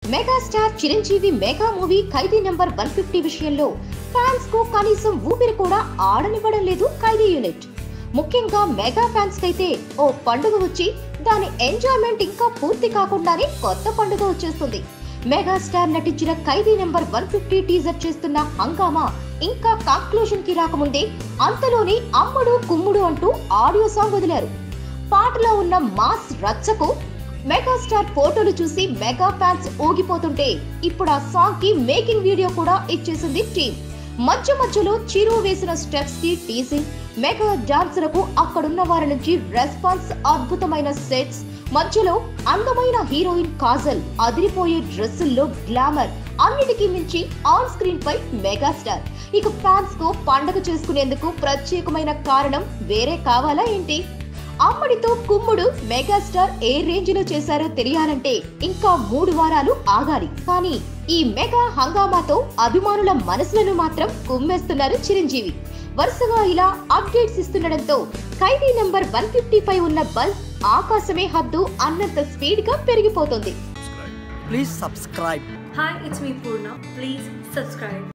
Megastar Chiranjeevi mega movie Khaidi number one fifty విషయంలో fans కు కనీసం ఊపిరి కూడా ఆడనివ్వడం లేదు ఖైదీ యూనిట్ ముఖ్యంగా మెగా ఫ్యాన్స్ కైతే ఓ పండుగ వచ్చి దాని ఎంజాయ్మెంట్ ఇంకా పూర్తి కాకుండానే కొత్త పండుగ వచ్చేస్తుంది మెగాస్టార్ నటించిన Khaidi number one fifty teaser చేస్తున్న హంగామా ఇంకా కంక్లూజన్ కి రాకముందే అంతలోనే అమ్ముడు కుమ్ముడు అంటూ ఆడియో సాంగ్ వదిలారు పాటలో ఉన్న మాస్ రచ్చకు మెగాస్టార్ ఫోటోలు చూసి మెగా ఫ్యాన్స్ ఊగిపోతుంటే ఇప్పుడు ఆ సాంగ్ కి మేకింగ్ వీడియో కూడా ఇచ్చేసింది టీం మధ్య మధ్యలో చిరు వేసిన స్టెప్స్ కి టీజింగ్ మెగా డాన్సర్లకు అక్కడున్న వారి నుంచి రెస్పాన్స్ అద్భుతమైన సెట్స్ మధ్యలో అందమైన హీరోయిన్ కాజల్ అదిరిపోయే డ్రెస్సుల్లో గ్లామర్ అన్నిటికీ మించి ఆన్ స్క్రీన్ పై మెగాస్టార్ ఇక ఫ్యాన్స్ కు పండగ చేసుకునేందుకు ప్రత్యేకమైన కారణం వేరే కావాలా ఏంటి అమ్మడితో కుమ్ముడు మెగాస్టార్ ఏ రేంజ్ లో చేశారో తెలియాలంటే ఇంకా మూడు వారాలు ఆగాలి కానీ ఈ మెగా హంగామాతో అభిమానుల మనసులను మాత్రం కుమ్మేస్తున్నారు చిరంజీవి వరుసగా ఇలా అప్డేట్స్ ఇస్తుండడంతో Khaidi number one fifty five ఉన్న బల్బ్ ఆకాశమే హద్దు అన్నంత స్పీడ్ గా పెరిగిపోతుంది Please subscribe. Hi, it's me Purna. Please subscribe.